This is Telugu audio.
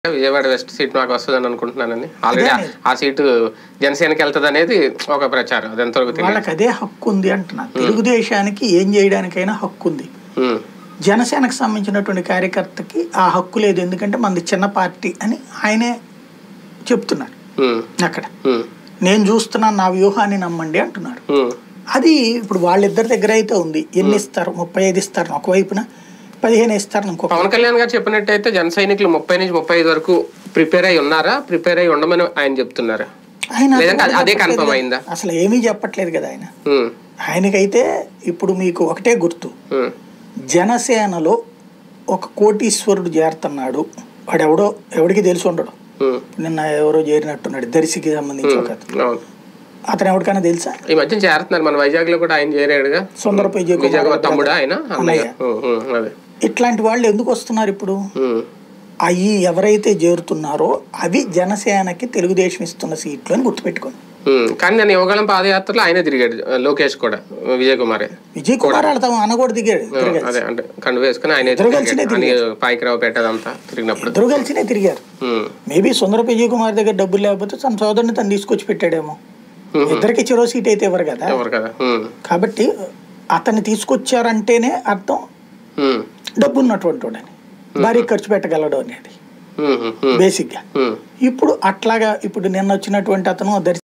విజయవాడ వెస్ట్ సీట్ మాకు వస్తుందని అనుకుంటున్నానని ఆల్రెడీ అదే. ఆ సీటు జనసేనకి వెళ్తుంది అనేది ఒక ప్రచారం అది ఎంతవరకు తెలియదు వాళ్ళకి అదే హక్కు ఉంది అంటున్నా తెలుగుదేశానికి ఏం చేయడానికైనా హక్కు ఉంది ఉమ్, జనసేనకు సంబంధించినటువంటి కార్యకర్తకి ఆ హక్కు లేదు ఎందుకంటే మనది చిన్న పార్టీ అని ఆయనే చెప్తున్నాడు ఉమ్, అక్కడ ఉమ్, నేను చూస్తున్నాను నా వ్యూహాన్ని నమ్మండి అంటున్నారు ఉమ్, అది ఇప్పుడు వాళ్ళిద్దరి దగ్గర అయితే ఉంది ఎన్ని ఇస్తారు ముప్పై ఐదు ఇస్తారు ఒకవైపున పదిహేను ఇస్తారు ఇంకొక పవన్ కళ్యాణ్ గారు చెప్పినట్టయితే జన సైనికులు ముప్పై నుంచి ముప్పై ఐదు వరకు ప్రిపేర్ అయి ఉన్నారా ప్రిపేర్ అయి ఉండమని ఆయన చెప్తున్నారు ఆయన లేదంటే అసలు అదే చెప్పట్లేదు confirm కదా. అయిందా? అసలు ఏమీ చెప్పట్లేదు కదా ఆయన ఉమ్, ఆయనకైతే ఇప్పుడు మీకు ఒకటే గుర్తు ఉమ్, జనసేనలో ఒక కోటీశ్వరుడు చేరుతున్నాడు వాడు ఎవడో ఎవడికి తెలిసి ఉండడు ఉమ్, నిన్న ఎవరో చేరినట్టున్నాడు దర్శికి సంబంధించి ఒక అతను. అవును అతను ఎవరికైనా తెలుసా ఈ మధ్య చేరుతున్నారు మన వైజాగ్ లో కూడా ఆయన చేరాడుగా సుందర విజయ్ కుమార్ విజయ్ కుమార్ తమ్ముడా ఆయన అన్నయ్య అన్నయ్య. ఉమ్, ఉమ్, అదే ఇట్లాంటి వాళ్ళు ఎందుకు వస్తున్నారు ఇప్పుడు ఉమ్, అవి ఎవరైతే చేరుతున్నారో అవి జనసేనకి తెలుగుదేశం ఇస్తున్న సీట్లు అని గుర్తుపెట్టుకోండి ఉమ్, కానీ నేను యువగలం పాదయాత్రలో ఆయనే తిరిగాడు లోకేష్ కూడా విజయ్ కుమారే విజయ్ కుమార్ వాళ్ళ తమ అన్న కూడా దిగాడు ఇద్దరు కలిసి. అదే అంటే కండు వేసుకుని ఆయన ఇద్దరు కలిసినే పాయికిరావు పెట్టదంతా తిరిగినప్పుడు ఇద్దరు కలిసినే తిరిగారు ఉమ్, మేబీ సుందర విజయ్ కుమార్ దగ్గర డబ్బులు లేకపోతే తన సోదరుని తను తీసుకొచ్చి పెట్టాడేమో ఇద్దరికి చెరో సీట్ అయితే ఇవ్వరు కదా ఎవరు కదా ఉమ్, కాబట్టి అతన్ని తీసుకొచ్చారంటేనే అర్థం ఉమ్, డబ్బు ఉన్నటువంటి వాడని భారీ ఖర్చు పెట్టగలడు అనేది ఉమ్, ఉమ్, ఉమ్, బేసిక్గా ఉమ్. ఇప్పుడు అట్లాగా ఇప్పుడు నిన్న వచ్చినటువంటి అతను దర్శి